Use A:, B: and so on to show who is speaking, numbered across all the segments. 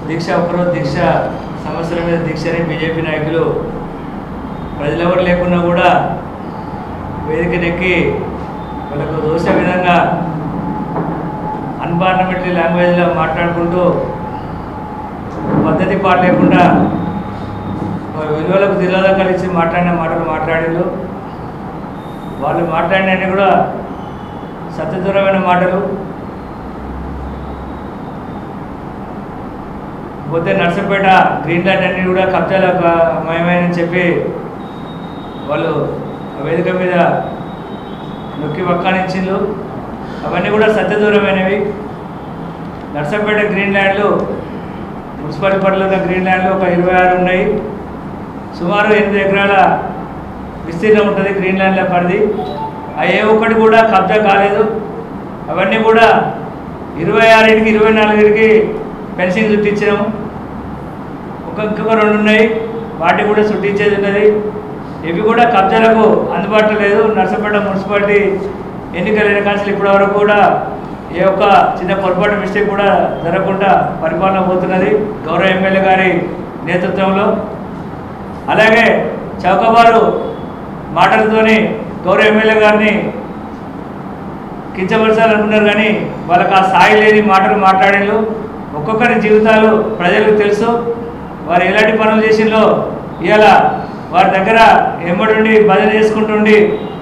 A: దీక్ష ఒకరోజు దీక్ష సమస్యల మీద దీక్షని బీజేపీ నాయకులు ప్రజలెవరు లేకున్నా కూడా వేదికనెక్కి వాళ్ళకు దోష విధంగా అన్పార్లమెంటరీ లాంగ్వేజ్లో మాట్లాడుకుంటూ పద్ధతి పాట లేకుండా వాళ్ళ విలువలకు తిరోధకాలు ఇచ్చి మాట్లాడిన మాటలు మాట్లాడారు వాళ్ళు మాట్లాడినవి కూడా సత్యదూరమైన మాటలు పోతే నర్సంపేట గ్రీన్ ల్యాండ్ అన్ని కూడా కబ్జాల మయమైనని చెప్పి వాళ్ళు ఆ వేదిక మీద నొక్కి వక్కానిచ్చిండ్రు అవన్నీ కూడా సత్యదూరమైనవి నర్సంపేట గ్రీన్ ల్యాండ్లు మున్సిపాలిటీ పరిధిలో ఉన్న గ్రీన్ ల్యాండ్లు ఒక ఇరవై ఆరు ఉన్నాయి సుమారు ఎనిమిది ఎకరాల విస్తీర్ణం ఉంటుంది గ్రీన్ ల్యాండ్ల పరిధి ఆ ఏ ఒక్కటి కూడా కబ్జా కాలేదు అవన్నీ కూడా ఇరవై ఆరింటికి ఇరవై నాలుగింటికి ఫెన్సింగ్ చుట్టించాము ఒక ఇంకొక రెండు ఉన్నాయి వాటికి కూడా చుట్టించేది ఉన్నది ఇవి కూడా కబ్జాలకు అందుబాటులో లేదు నర్సంపేట మున్సిపాలిటీ ఎన్నికలైన కాన్సిల్ ఇప్పటి వరకు కూడా ఏ ఒక్క చిన్న పొరపాటు మిస్టేక్ కూడా జరగకుండా పరిపాలన పోతున్నది గౌరవ ఎమ్మెల్యే గారి నేతృత్వంలో అలాగే చౌకబారు మాటలతోని గౌరవ ఎమ్మెల్యే గారిని కించపరచాలనుకున్నారు కానీ వాళ్ళకి ఆ స్థాయి లేని మాటలు మాట్లాడిళ్ళు ఒక్కొక్కరి జీవితాలు ప్రజలకు తెలుసు వారు ఎలాంటి పనులు చేసిందో ఇవాళ వారి దగ్గర ఎమ్మడుండి భజన చేసుకుంటుండి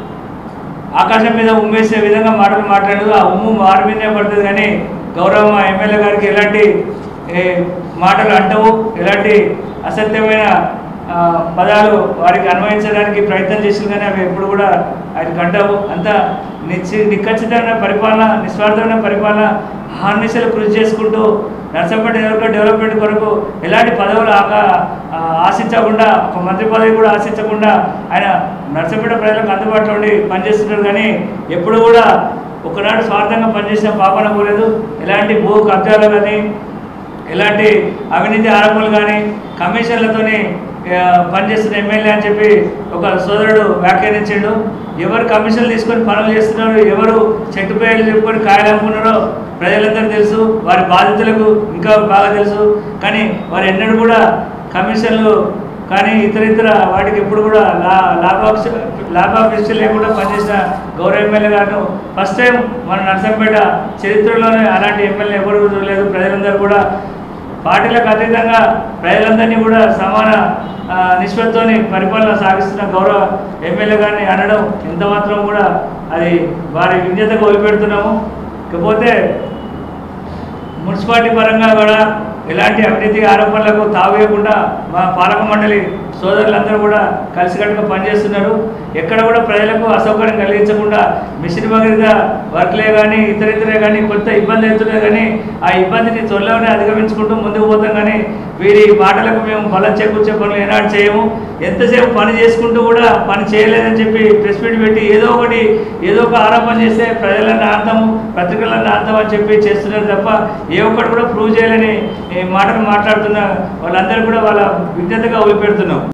A: ఆకాశం మీద ఉమ్మేసే విధంగా మాటలు మాట్లాడదు ఆ ఉమ్ము వారి మీదే పడుతుంది కానీ గౌరవ మా ఎమ్మెల్యే గారికి ఎలాంటి ఏ, మాటలు అంటవు ఎలాంటి అసత్యమైన ఆ, పదాలు వారికి అన్వయించడానికి ప్రయత్నం చేసింది కానీ అవి ఎప్పుడు కూడా ఆయనకు అంటవు అంత నిశ్చి నిఖచ్చితమైన పరిపాలన నిస్వార్థమైన పరిపాలన హార్నిసలు కృషి చేసుకుంటూ నర్సంపేట నియోజకవర్గ డెవలప్మెంట్ కొరకు ఎలాంటి పదవులు ఆక ఆ, ఆశించకుండా ఒక మంత్రి పదవి కూడా ఆశించకుండా ఆయన నర్సంపేట ప్రజలకు అందుబాటులో ఉండి పనిచేస్తున్నారు కానీ ఎప్పుడు కూడా ఒకనాడు స్వార్థంగా పనిచేసిన పాపన పోలేదు ఎలాంటి భూ కబ్జాలు కానీ ఎలాంటి అవినీతి ఆరోపణలు కానీ కమిషన్లతోని ఆ, పనిచేస్తున్న ఎమ్మెల్యే అని చెప్పి ఒక సోదరుడు వ్యాఖ్యానించాడు ఎవరు కమిషన్లు తీసుకొని పనులు చేస్తున్నారు ఎవరు చెట్టు పేర్లు చెప్పుకొని కాయలు అమ్ముకున్నారో ప్రజలందరూ తెలుసు వారి బాధితులకు ఇంకా బాగా తెలుసు కానీ వారు ఎన్నడూ కూడా కమిషన్లు కానీ ఇతర ఇతర వాటికి ఎప్పుడు కూడా లా లాభాక్ష లాభాపేక్ష లేకుండా పనిచేసిన గౌరవ ఎమ్మెల్యే గారు ఫస్ట్ టైం మన నర్సంపేట చరిత్రలోనే అలాంటి ఎమ్మెల్యే ఎవరు లేదు ప్రజలందరూ కూడా పార్టీలకు అతీతంగా ప్రజలందరినీ కూడా సమాన ఆ, నిష్పత్తితోని పరిపాలన సాగిస్తున్న గౌరవ ఎమ్మెల్యే గారిని అనడం ఎంత మాత్రం కూడా అది వారి విజ్ఞతకు వదిలిపెడుతున్నాము ఇకపోతే మున్సిపాలిటీ పరంగా కూడా ఎలాంటి అవినీతి ఆరోపణలకు తావేయకుండా మా పాలక మండలి సోదరులందరూ కూడా కలిసికట్టుగా పనిచేస్తున్నారు ఎక్కడ కూడా ప్రజలకు అసౌకర్యం కలిగించకుండా మిషన్ భగీరథ వర్క్లే కానీ ఇతర ఇతరే కానీ కొంత ఇబ్బంది అవుతున్నాయి కానీ ఆ ఇబ్బందిని త్వరలోనే అధిగమించుకుంటూ ముందుకు పోతాం కానీ వీరి మాటలకు మేము బలం చేకూర్చే పనులు ఏనాడు చేయము ఎంతసేపు పని చేసుకుంటూ కూడా పని చేయలేదని చెప్పి ప్రెస్ మీట్ పెట్టి ఏదో ఒకటి ఏదో ఒక ఆరోపణ చేస్తే ప్రజలను ఆడతాము పత్రికలను ఆడతాం అని చెప్పి చేస్తున్నారు తప్ప ఏ ఒక్కటి కూడా ప్రూవ్ చేయాలని ఏ మాటలు మాట్లాడుతున్న వాళ్ళందరూ కూడా వాళ్ళ విజ్ఞతగా వదిలిపెడుతున్నాం